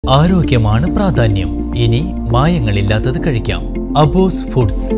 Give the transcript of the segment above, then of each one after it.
ആരോഗ്യമാണ് പ്രാധാന്യം ഇനി മായങ്ങളില്ലാത്തത് കഴിക്കാം അബോസ് ഫുഡ്സ്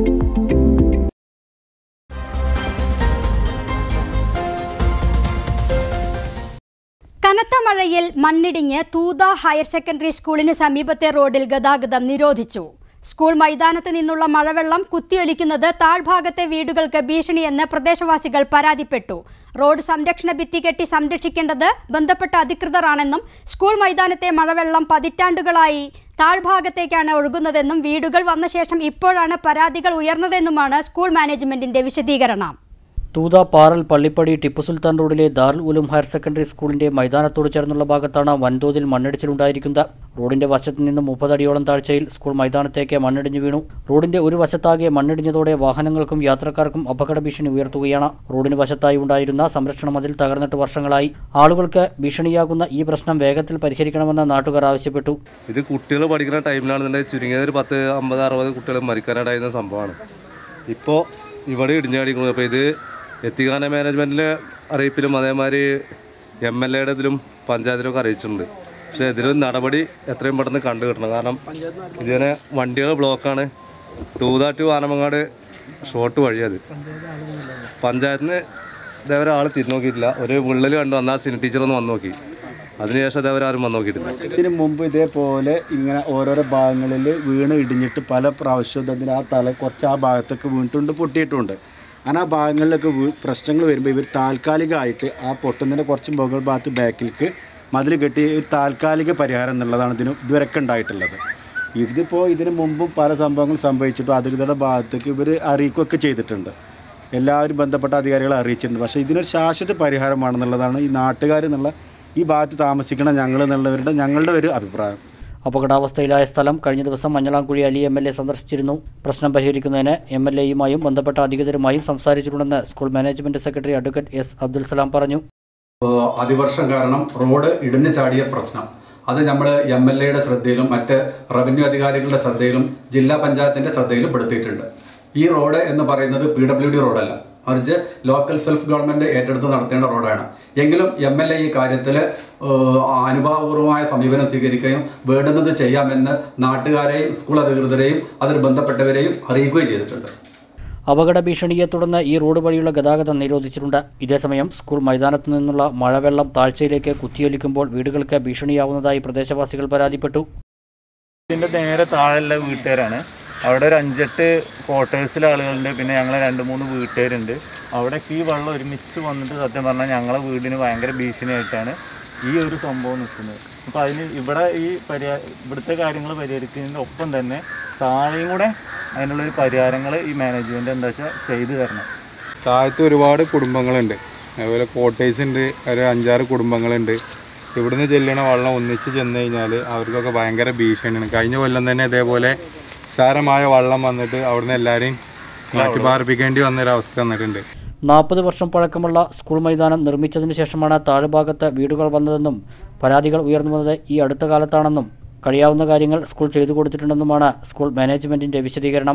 കനത്ത മഴയിൽ മണ്ണിടിഞ്ഞ് തൂത ഹയർ സെക്കൻഡറി സ്കൂളിന് സമീപത്തെ റോഡിൽ ഗതാഗതം നിരോധിച്ചു സ്കൂൾ മൈതാനത്ത് നിന്നുള്ള മഴവെള്ളം കുത്തിയൊലിക്കുന്നത് താഴ്ഭാഗത്തെ വീടുകൾക്ക് ഭീഷണിയെന്ന് പ്രദേശവാസികൾ പരാതിപ്പെട്ടു റോഡ് സംരക്ഷണ ഭിത്തി കെട്ടി സംരക്ഷിക്കേണ്ടത് ബന്ധപ്പെട്ട അധികൃതരാണെന്നും സ്കൂൾ മൈതാനത്തെ മഴവെള്ളം പതിറ്റാണ്ടുകളായി താഴ്ഭാഗത്തേക്കാണ് ഒഴുകുന്നതെന്നും വീടുകൾ വന്ന ശേഷം ഇപ്പോഴാണ് പരാതികൾ ഉയർന്നതെന്നുമാണ് സ്കൂൾ മാനേജ്മെന്റിന്റെ വിശദീകരണം തൂത പാറൽ പള്ളിപ്പടി ടിപ്പു സുൽത്താൻ റോഡിലെ ദാറുൽ ഉലും ഹയർ സെക്കൻഡറി സ്കൂളിന്റെ മൈതാനത്തോട് ചേർന്നുള്ള ഭാഗത്താണ് വൻതോതിൽ മണ്ണിടിച്ചിലുണ്ടായിരിക്കുന്നത് റോഡിന്റെ വശത്ത് നിന്ന് മുപ്പതടിയോളം താഴ്ചയിൽ സ്കൂൾ മൈതാനത്തേക്ക് മണ്ണിടിഞ്ഞു വീണു റോഡിന്റെ ഒരു വശത്താകെ മണ്ണിടിഞ്ഞതോടെ വാഹനങ്ങൾക്കും യാത്രക്കാർക്കും അപകട ഭീഷണി ഉയർത്തുകയാണ് റോഡിന് വശത്തായി ഉണ്ടായിരുന്ന സംരക്ഷണ മതിൽ തകർന്നിട്ട് വർഷങ്ങളായി ആളുകൾക്ക് ഭീഷണിയാകുന്ന ഈ പ്രശ്നം വേഗത്തിൽ പരിഹരിക്കണമെന്ന് നാട്ടുകാർ ആവശ്യപ്പെട്ടു ഇത് കുട്ടികൾ പഠിക്കുന്ന ടൈമിലാണെന്നുണ്ടെങ്കിൽ ചുരുങ്ങിയത് ഒരു പത്ത് അമ്പത് അറുപത് കുട്ടികൾ മരിക്കാനായിട്ടുന്ന സംഭവമാണ് ഇപ്പോൾ ഇവിടെ ഇടിഞ്ഞാടിക്കുന്നത് അപ്പോൾ ഇത് എത്തിക്കാന മാനേജ്മെൻറ്റിലെ അറിയിപ്പിലും അതേമാതിരി എം എൽ എയുടെ ഇതിലും പഞ്ചായത്തിലൊക്കെ അറിയിച്ചിട്ടുണ്ട് പക്ഷേ ഇതിലൊരു നടപടി എത്രയും പെട്ടെന്ന് കണ്ടു കിട്ടണം കാരണം ഇതിനെ വണ്ടികൾ ബ്ലോക്കാണ് തൂതാട്ട് വാനമങ്ങാട് ഷോർട്ട് വഴിയത് പഞ്ചായത്തിൽ നിന്ന് ഇതേവരെ ആൾ തിരിഞ്ഞു നോക്കിയിട്ടില്ല ഒരു വിള്ളൽ കണ്ടു വന്നാൽ സിനി ടീച്ചറൊന്ന് വന്ന് നോക്കി അതിനുശേഷം ഇതേവരെ ആരും വന്ന് നോക്കിയിട്ടില്ല ഇതിന് മുമ്പ് ഇതേപോലെ ഇങ്ങനെ ഓരോരോ ഭാഗങ്ങളിൽ വീണ് ഇടിഞ്ഞിട്ട് പല പ്രാവശ്യവും അതിന് ആ തല കുറച്ച് ആ ഭാഗത്തൊക്കെ വീണിട്ടുണ്ട് പൊട്ടിയിട്ടുണ്ട് അങ്ങനെ ആ ഭാഗങ്ങളിലൊക്കെ വീ- പ്രശ്നങ്ങൾ വരുമ്പോൾ ഇവർ താൽക്കാലികമായിട്ട് ആ പൊട്ടുന്നതിൻ്റെ കുറച്ച് മുകൾ ഭാഗത്ത് ബാക്കിലേക്ക് മതിൽ കെട്ടി ഒരു താൽക്കാലിക പരിഹാരം എന്നുള്ളതാണ് ഇതിന് ഇതുവരെയൊക്കെ ഉണ്ടായിട്ടുള്ളത് ഇതിപ്പോൾ ഇതിന് മുമ്പും പല സംഭവങ്ങൾ സംഭവിച്ചിട്ടും അധികൃതരുടെ ഭാഗത്തേക്ക് ഇവർ അറിയിക്കുകയൊക്കെ ചെയ്തിട്ടുണ്ട് എല്ലാവരും ബന്ധപ്പെട്ട അധികാരികളെ അറിയിച്ചിട്ടുണ്ട് പക്ഷേ ഇതിനൊരു ശാശ്വത പരിഹാരമാണെന്നുള്ളതാണ് ഈ നാട്ടുകാർ എന്നുള്ള ഈ ഭാഗത്ത് താമസിക്കണ ഞങ്ങൾ എന്നുള്ളവരുടെ ഞങ്ങളുടെ ഒരു അഭിപ്രായം അപകടാവസ്ഥയിലായ സ്ഥലം കഴിഞ്ഞ ദിവസം Manjalamkuzhi Ali M L A സന്ദർശിച്ചിരുന്നു പ്രശ്നം പരിഹരിക്കുന്നതിന് എം എൽ എയുമായും ബന്ധപ്പെട്ട അധികൃതരുമായും സംസാരിച്ചിട്ടുണ്ടെന്ന് school management secretary advocate S Abdul Salam പറഞ്ഞു ഏഹ് അതിവർഷം കാരണം റോഡ് ഇടിഞ്ഞു ചാടിയ പ്രശ്നം അത് നമ്മൾ എം എൽ എയുടെ ശ്രദ്ധയിലും മറ്റ് റവന്യൂ അധികാരികളുടെ ശ്രദ്ധയിലും ജില്ലാ പഞ്ചായത്തിന്റെ ശ്രദ്ധയിലും പെടുത്തിയിട്ടുണ്ട് ഈ റോഡ് എന്ന് പറയുന്നത് പി ഡബ്ല്യു ഡി റോഡല്ല മറിച്ച് ലോക്കൽ സെൽഫ് ഗവൺമെന്റ് ഏറ്റെടുത്ത് നടത്തേണ്ട റോഡാണ് എങ്കിലും എം എൽ എ ഈ കാര്യത്തിൽ അനുഭാവപൂർവമായ സമീപനം സ്വീകരിക്കുകയും വേണ്ടുന്നത് ചെയ്യാമെന്ന് നാട്ടുകാരെയും സ്കൂൾ അധികൃതരെയും അതിൽ ബന്ധപ്പെട്ടവരെയും അറിയിക്കുകയും ചെയ്തിട്ടുണ്ട് അപകട ഭീഷണിയെ തുടർന്ന് ഈ റോഡ് വഴിയുള്ള ഗതാഗതം നിരോധിച്ചിട്ടുണ്ട് ഇതേസമയം സ്കൂൾ മൈതാനത്തു നിന്നുള്ള മഴവെള്ളം താഴ്ചയിലേക്ക് കുത്തിയൊലിക്കുമ്പോൾ വീടുകൾക്ക് ഭീഷണിയാവുന്നതായി പ്രദേശവാസികൾ പരാതിപ്പെട്ടു ഇതിൻ്റെ നേരെ താഴെയുള്ള വീട്ടുകാരാണ് അവിടെ ഒരു അഞ്ചെട്ട് ക്വാർട്ടേഴ്സിലെ ആളുകളുണ്ട് പിന്നെ ഞങ്ങൾ രണ്ട് മൂന്ന് വീട്ടുകാരുണ്ട് അവിടേക്ക് ഈ വെള്ളം ഒരുമിച്ച് വന്നിട്ട് സത്യം പറഞ്ഞാൽ ഞങ്ങളെ വീടിന് ഭയങ്കര ഭീഷണിയായിട്ടാണ് ഈ ഒരു സംഭവം നിൽക്കുന്നത് അപ്പോൾ അതിന് ഇവിടെ ഈ പരിഹാ ഇവിടുത്തെ കാര്യങ്ങൾ പരിഹരിക്കുന്നതിൻ്റെ ഒപ്പം തന്നെ താഴെയും കൂടെ അതിനുള്ളൊരു പരിഹാരങ്ങൾ ഈ മാനേജ്മെൻറ്റ് എന്താ വെച്ചാൽ ചെയ്തു തരണം താഴത്ത് ഒരുപാട് കുടുംബങ്ങളുണ്ട് അതുപോലെ കോട്ടേഴ്സ് ഉണ്ട് ഒരു അഞ്ചാറ് കുടുംബങ്ങളുണ്ട് ഇവിടുന്ന് ചെല്ലണ വെള്ളം ഒന്നിച്ച് ചെന്ന് കഴിഞ്ഞാൽ അവർക്കൊക്കെ ഭയങ്കര ഭീഷണിയാണ് കഴിഞ്ഞ കൊല്ലം തന്നെ ഇതേപോലെ സാരമായ വെള്ളം വന്നിട്ട് അവിടുന്ന് എല്ലാവരെയും മാറ്റി പാർപ്പിക്കേണ്ടി വന്നൊരവസ്ഥ വന്നിട്ടുണ്ട് നാൽപ്പത് വർഷം പഴക്കമുള്ള സ്കൂൾ മൈതാനം നിർമ്മിച്ചതിന് ശേഷമാണ് താഴ്ഭാഗത്ത് വീടുകൾ വന്നതെന്നും പരാതികൾ ഉയർന്നു വന്നത് ഈ അടുത്ത കാലത്താണെന്നും കഴിയാവുന്ന കാര്യങ്ങൾ സ്കൂൾ ചെയ്തു കൊടുത്തിട്ടുണ്ടെന്നുമാണ് സ്കൂൾ മാനേജ്മെന്റിന്റെ വിശദീകരണം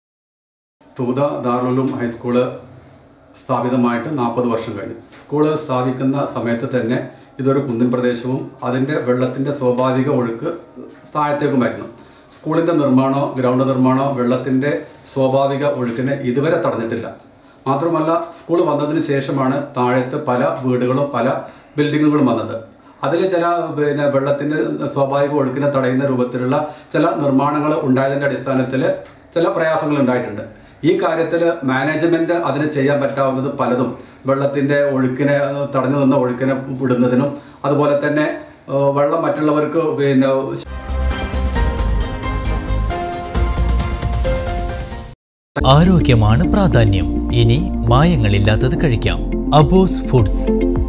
തൂത ദാറുലും ഹൈസ്കൂള് സ്ഥാപിതമായിട്ട് നാൽപ്പത് വർഷം കഴിഞ്ഞു സ്കൂള് സ്ഥാപിക്കുന്ന സമയത്ത് തന്നെ ഇതൊരു കുന്നിൻ പ്രദേശവും അതിൻ്റെ വെള്ളത്തിൻ്റെ സ്വാഭാവിക ഒഴുക്ക് താഴത്തേക്കുമായിരുന്നു സ്കൂളിൻ്റെ നിർമ്മാണമോ ഗ്രൗണ്ട് നിർമ്മാണമോ വെള്ളത്തിൻ്റെ സ്വാഭാവിക ഒഴുക്കിനെ ഇതുവരെ തടഞ്ഞിട്ടില്ല മാത്രമല്ല സ്കൂൾ വന്നതിന് ശേഷമാണ് താഴത്ത് പല വീടുകളും പല ബിൽഡിങ്ങുകളും വന്നത് അതിൽ ചില പിന്നെ വെള്ളത്തിൻ്റെ സ്വാഭാവിക ഒഴുക്കിനെ തടയുന്ന രൂപത്തിലുള്ള ചില നിർമ്മാണങ്ങൾ ഉണ്ടായതിൻ്റെ അടിസ്ഥാനത്തിൽ ചില പ്രയാസങ്ങൾ ഉണ്ടായിട്ടുണ്ട് ഈ കാര്യത്തിൽ മാനേജ്മെന്റ് അതിന് ചെയ്യാൻ പറ്റാവുന്നത് പലതും വെള്ളത്തിന്റെ ഒഴുക്കിനെ ഏഹ്, തടഞ്ഞു നിന്ന ഒഴുക്കിനെ വിടുന്നതിനും അതുപോലെ തന്നെ ഏഹ്, വെള്ളം മറ്റുള്ളവർക്ക് പിന്നെ ആരോഗ്യമാണ് പ്രാധാന്യം ഇനി മായങ്ങളില്ലാത്തത് കഴിക്കാം അബോസ് ഫുഡ്സ്